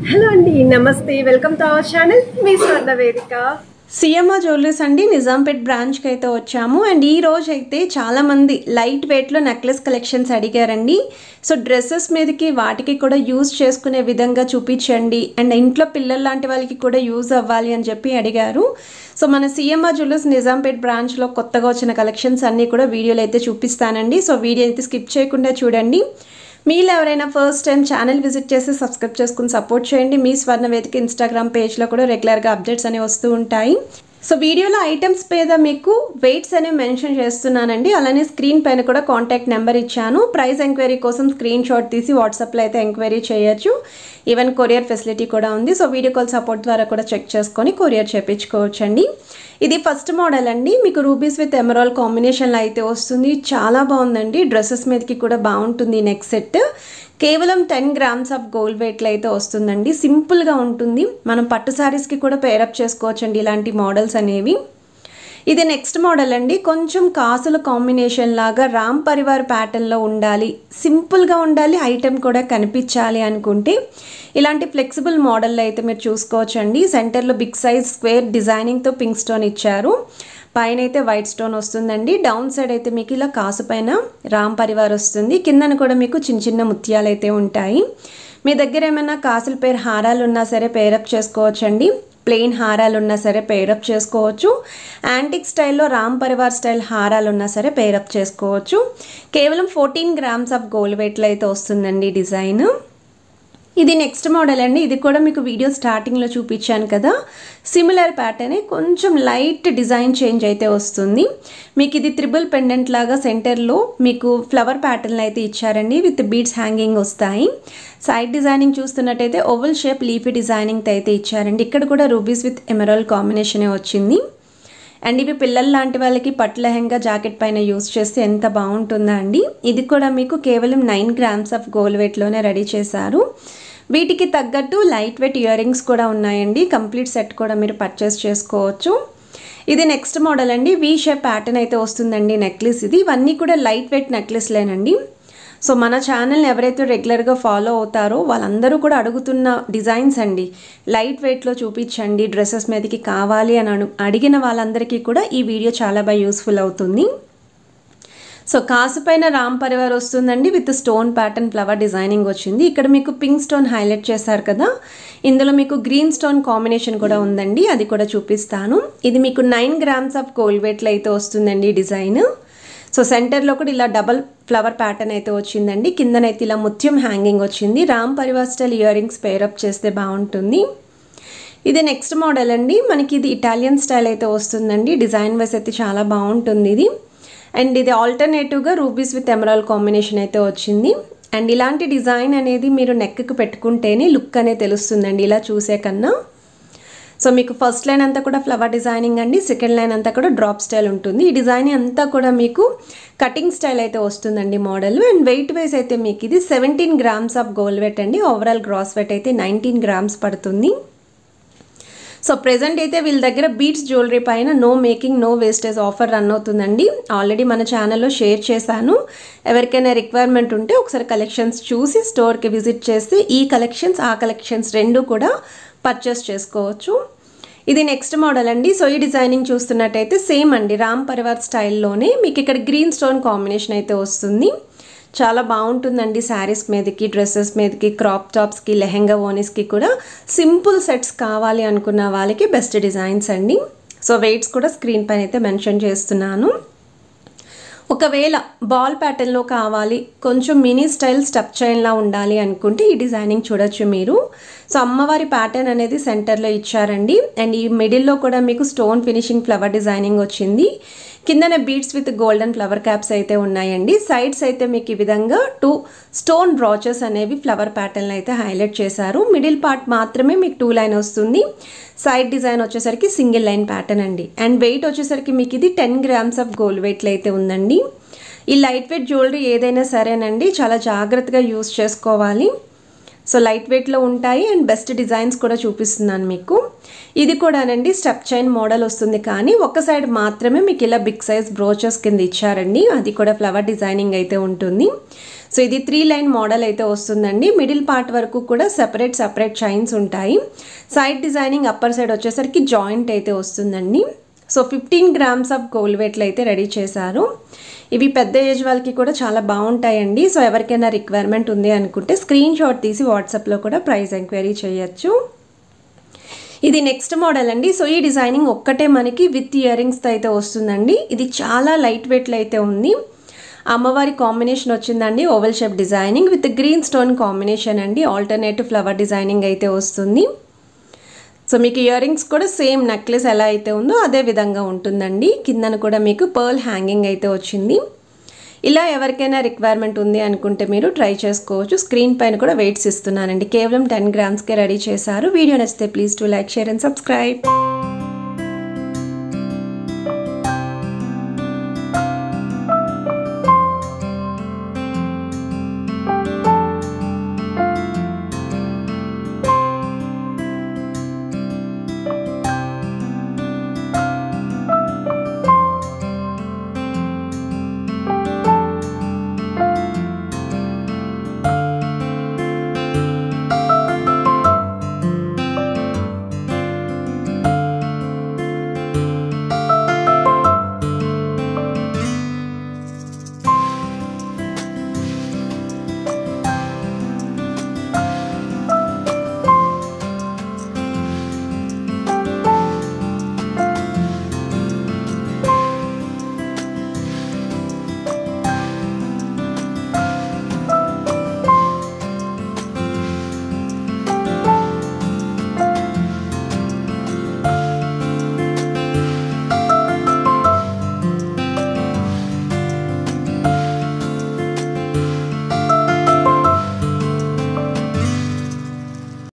hello అండి నమస్తే welcome to our channel మీ స్వర్ణ వేదిక సిఎంఆర్ జ్యువెలర్స్ అండి నిజాంపేట్ బ్రాంచ్కి అయితే వచ్చాము అండ్ ఈ రోజు అయితే చాలామంది లైట్ వెయిట్లో నెక్లెస్ కలెక్షన్స్ అడిగారండి సో డ్రెస్సెస్ మీదకి వాటికి కూడా యూజ్ చేసుకునే విధంగా చూపించండి అండ్ ఇంట్లో పిల్లల లాంటి వాళ్ళకి కూడా యూజ్ అవ్వాలి అని చెప్పి అడిగారు సో మన సిఎంఆర్ జ్యువెలర్స్ నిజాంపేట్ బ్రాంచ్లో కొత్తగా వచ్చిన కలెక్షన్స్ అన్నీ కూడా వీడియోలో అయితే చూపిస్తానండి సో వీడియో అయితే స్కిప్ చేయకుండా చూడండి మీరు ఎవరైనా ఫస్ట్ టైం ఛానల్ విజిట్ చేసి సబ్స్క్రైబ్ చేసుకుని సపోర్ట్ చేయండి మీ స్వర్ణ వేదిక ఇన్స్టాగ్రామ్ పేజ్లో కూడా రెగ్యులర్గా అప్డేట్స్ అనేవి వస్తూ ఉంటాయి సో వీడియోలో ఐటమ్స్ మీద మీకు వెయిట్స్ అనేవి మెన్షన్ చేస్తున్నానండి అలానే స్క్రీన్ పైన కూడా కాంటాక్ట్ నెంబర్ ఇచ్చాను ప్రైస్ ఎంక్వైరీ కోసం స్క్రీన్ షాట్ తీసి వాట్సాప్లో అయితే ఎంక్వైరీ చేయొచ్చు ఈవెన్ కొరియర్ ఫెసిలిటీ కూడా ఉంది సో వీడియో కాల్ సపోర్ట్ ద్వారా కూడా చెక్ చేసుకొని కొరియర్ చేయించుకోవచ్చండి ఇది ఫస్ట్ మోడల్ అండి మీకు రూబీస్ విత్ ఎమరాల్ కాంబినేషన్లో అయితే వస్తుంది చాలా బాగుందండి డ్రెస్సెస్ మీదకి కూడా బాగుంటుంది నెక్ సెట్ కేవలం టెన్ గ్రామ్స్ ఆఫ్ గోల్డ్ వెయిట్లో అయితే వస్తుందండి సింపుల్గా ఉంటుంది మనం పట్టు శారీస్కి కూడా పేరప్ చేసుకోవచ్చండి ఇలాంటి మోడల్స్ అనేవి ఇది నెక్స్ట్ మోడల్ అండి కొంచెం కాసుల కాంబినేషన్ లాగా రామ్ పరివార్ ప్యాటర్న్లో ఉండాలి సింపుల్గా ఉండాలి ఐటెం కూడా కనిపించాలి అనుకుంటే ఇలాంటి ఫ్లెక్సిబుల్ మోడల్లో అయితే మీరు చూసుకోవచ్చండి సెంటర్లో బిగ్ సైజ్ స్క్వేర్ డిజైనింగ్తో పింక్ స్టోన్ ఇచ్చారు పైన అయితే వైట్ స్టోన్ వస్తుందండి డౌన్ సైడ్ అయితే మీకు ఇలా కాసు పైన రామ్ పరివార్ వస్తుంది కిందన కూడా మీకు చిన్న చిన్న ముత్యాలు అయితే ఉంటాయి మీ దగ్గర ఏమైనా కాసుల పేరు హారాలు ఉన్నా సరే పేరప్ చేసుకోవచ్చండి ప్లెయిన్ హారాలు ఉన్నా సరే పేరప్ చేసుకోవచ్చు యాంటిక్ స్టైల్లో రామ్ పరివార్ స్టైల్ హారాలు ఉన్నా సరే పేరప్ చేసుకోవచ్చు కేవలం ఫోర్టీన్ గ్రామ్స్ ఆఫ్ గోల్డ్ వెయిట్లో అయితే వస్తుందండి డిజైన్ ఇది నెక్స్ట్ మోడల్ అండి ఇది కూడా మీకు వీడియో స్టార్టింగ్లో చూపించాను కదా సిమిలర్ ప్యాటర్నే కొంచెం లైట్ డిజైన్ చేంజ్ అయితే వస్తుంది మీకు ఇది త్రిబుల్ పెండెంట్ లాగా సెంటర్లో మీకు ఫ్లవర్ ప్యాటర్న్ అయితే ఇచ్చారండి విత్ బీడ్స్ హ్యాంగింగ్ వస్తాయి సైడ్ డిజైనింగ్ చూస్తున్నట్టయితే ఓవల్ షేప్ లీఫీ డిజైనింగ్ అయితే ఇచ్చారండి ఇక్కడ కూడా రూబీస్ విత్ ఎమరాల్ కాంబినేషనే వచ్చింది అండ్ ఇవి పిల్లల లాంటి వాళ్ళకి పట్టు లెహంగా జాకెట్ పైన యూస్ చేస్తే ఎంత బాగుంటుందా అండి ఇది కూడా మీకు కేవలం నైన్ గ్రామ్స్ ఆఫ్ గోల్డ్ వెయిట్లోనే రెడీ చేశారు వీటికి తగ్గట్టు లైట్ వెయిట్ ఇయర్ రింగ్స్ కూడా ఉన్నాయండి కంప్లీట్ సెట్ కూడా మీరు పర్చేస్ చేసుకోవచ్చు ఇది నెక్స్ట్ మోడల్ అండి వీ షేప్ ప్యాటర్న్ అయితే వస్తుందండి నెక్లెస్ ఇది ఇవన్నీ కూడా లైట్ వెయిట్ నెక్లెస్లేనండి సో మన ఛానల్ని ఎవరైతే రెగ్యులర్గా ఫాలో అవుతారో వాళ్ళందరూ కూడా అడుగుతున్న డిజైన్స్ అండి లైట్ వెయిట్లో చూపించండి డ్రెస్సెస్ మీదకి కావాలి అని అను అడిగిన వాళ్ళందరికీ కూడా ఈ వీడియో చాలా బాగా యూస్ఫుల్ అవుతుంది సో కాసు పైన రామ్ పరివార్ వస్తుందండి with stone pattern flower designing వచ్చింది ఇక్కడ మీకు పింక్ స్టోన్ హైలైట్ చేశారు కదా ఇందులో మీకు గ్రీన్ స్టోన్ కాంబినేషన్ కూడా ఉందండి అది కూడా చూపిస్తాను ఇది మీకు నైన్ గ్రామ్స్ ఆఫ్ గోల్డ్ వెయిట్లో అయితే వస్తుందండి డిజైన్ సో సెంటర్లో కూడా ఇలా డబల్ ఫ్లవర్ ప్యాటర్న్ అయితే వచ్చిందండి కిందనైతే ఇలా ముత్యం హ్యాంగింగ్ వచ్చింది Ram Parivar style earrings pair up చేస్తే బాగుంటుంది ఇది నెక్స్ట్ మోడల్ అండి మనకి ఇది ఇటాలియన్ స్టైల్ అయితే వస్తుందండి డిజైన్ వైస్ అయితే చాలా బాగుంటుంది ఇది అండ్ ఇది ఆల్టర్నేటివ్గా రూబీస్ విత్ ఎమరాల్ కాంబినేషన్ అయితే వచ్చింది అండ్ ఇలాంటి డిజైన్ అనేది మీరు నెక్కి పెట్టుకుంటేనే లుక్ అనేది తెలుస్తుందండి ఇలా చూసే కన్నా సో మీకు ఫస్ట్ లైన్ అంతా కూడా ఫ్లవర్ డిజైనింగ్ అండి సెకండ్ లైన్ అంతా కూడా డ్రాప్ స్టైల్ ఉంటుంది ఈ డిజైన్ అంతా కూడా మీకు కటింగ్ స్టైల్ అయితే వస్తుందండి మోడల్ అండ్ వెయిట్ వైజ్ అయితే మీకు ఇది seventeen grams of gold weight అండి ఓవరాల్ గ్రాస్ వెయిట్ అయితే నైన్టీన్ గ్రామ్స్ పడుతుంది సో ప్రెజెంట్ అయితే వీళ్ళ దగ్గర బీట్స్ జ్యువెలరీ పైన no making no wastage offer run అవుతుందండి ఆల్రెడీ మన ఛానల్లో షేర్ చేశాను ఎవరికైనా రిక్వైర్మెంట్ ఉంటే ఒకసారి కలెక్షన్స్ చూసి స్టోర్కి విజిట్ చేస్తే ఈ కలెక్షన్స్ ఆ కలెక్షన్స్ రెండు కూడా పర్చేస్ చేసుకోవచ్చు ఇది నెక్స్ట్ మోడల్ అండి సో ఈ డిజైనింగ్ చూస్తున్నట్టయితే సేమ్ అండి రామ్ పరివార్ స్టైల్లోనే మీకు ఇక్కడ గ్రీన్ స్టోన్ కాంబినేషన్ అయితే వస్తుంది చాలా బాగుంటుందండి శారీస్ మీదకి డ్రెస్సెస్ మీదకి క్రాప్ టాప్స్కి లెహెంగా ఓనీస్కి కూడా సింపుల్ సెట్స్ కావాలి అనుకున్న వాళ్ళకి బెస్ట్ డిజైన్స్ అండి సో వెయిట్స్ కూడా స్క్రీన్ పైన అయితే మెన్షన్ చేస్తున్నాను ఒకవేళ బాల్ ప్యాటర్న్లో కావాలి కొంచెం మినీ స్టైల్ స్టెప్ చైన్లా ఉండాలి అనుకుంటే ఈ డిజైనింగ్ చూడొచ్చు మీరు సో అమ్మవారి ప్యాటర్న్ అనేది సెంటర్లో ఇచ్చారండి అండ్ ఈ మిడిల్లో కూడా మీకు స్టోన్ ఫినిషింగ్ ఫ్లవర్ డిజైనింగ్ వచ్చింది కిందనే beads with golden flower caps అయితే ఉన్నాయండి సైడ్స్ అయితే మీకు ఈ విధంగా టూ స్టోన్ బ్రాచెస్ అనేవి ఫ్లవర్ ప్యాటర్న్ అయితే హైలైట్ చేశారు మిడిల్ పార్ట్ మాత్రమే మీకు టూ లైన్ వస్తుంది సైడ్ డిజైన్ వచ్చేసరికి సింగిల్ లైన్ ప్యాటర్న్ అండి అండ్ వెయిట్ వచ్చేసరికి మీకు ఇది టెన్ గ్రామ్స్ ఆఫ్ గోల్డ్ వెయిట్లో అయితే ఉందండి ఈ లైట్ వెయిట్ జ్యువెలరీ ఏదైనా సరేనండి చాలా జాగ్రత్తగా యూస్ చేసుకోవాలి సో లైట్ వెయిట్లో ఉంటాయి అండ్ బెస్ట్ డిజైన్స్ కూడా చూపిస్తున్నాను మీకు ఇది కూడానండి స్టెప్ చైన్ మోడల్ వస్తుంది కానీ ఒక సైడ్ మాత్రమే మీకు ఇలా బిగ్ సైజ్ బ్రోచర్స్ కింద ఇచ్చారండి అది కూడా ఫ్లవర్ డిజైనింగ్ అయితే ఉంటుంది సో ఇది త్రీ లైన్ మోడల్ అయితే వస్తుందండి మిడిల్ పార్ట్ వరకు కూడా సెపరేట్ సెపరేట్ చైన్స్ ఉంటాయి సైడ్ డిజైనింగ్ అప్పర్ సైడ్ వచ్చేసరికి జాయింట్ అయితే వస్తుందండి so fifteen grams of gold వెయిట్లు అయితే రెడీ చేశారు ఇవి పెద్ద ఏజ్ వాళ్ళకి కూడా చాలా బాగుంటాయండి సో ఎవరికైనా రిక్వైర్మెంట్ ఉంది అనుకుంటే స్క్రీన్ షాట్ తీసి వాట్సాప్లో కూడా ప్రైస్ ఎంక్వైరీ చేయొచ్చు ఇది నెక్స్ట్ మోడల్ అండి సో ఈ డిజైనింగ్ ఒక్కటే మనకి విత్ ఇయర్ రింగ్స్తో అయితే వస్తుందండి ఇది చాలా లైట్ వెయిట్లో అయితే ఉంది అమ్మవారి కాంబినేషన్ వచ్చిందండి oval shape designing with green stone combination అండి ఆల్టర్నేటివ్ ఫ్లవర్ డిజైనింగ్ అయితే వస్తుంది సో మీకు ఇయర్ రింగ్స్ కూడా సేమ్ నెక్లెస్ ఎలా అయితే ఉందో అదే విధంగా ఉంటుందండి కిందన కూడా మీకు పర్ల్ హ్యాంగింగ్ అయితే వచ్చింది ఇలా ఎవరికైనా రిక్వైర్మెంట్ ఉంది అనుకుంటే మీరు ట్రై చేసుకోవచ్చు స్క్రీన్ పైన కూడా వెయిట్స్ ఇస్తున్నానండి కేవలం టెన్ గ్రామ్స్కే రెడీ చేశారు వీడియో నచ్చితే please to like share and subscribe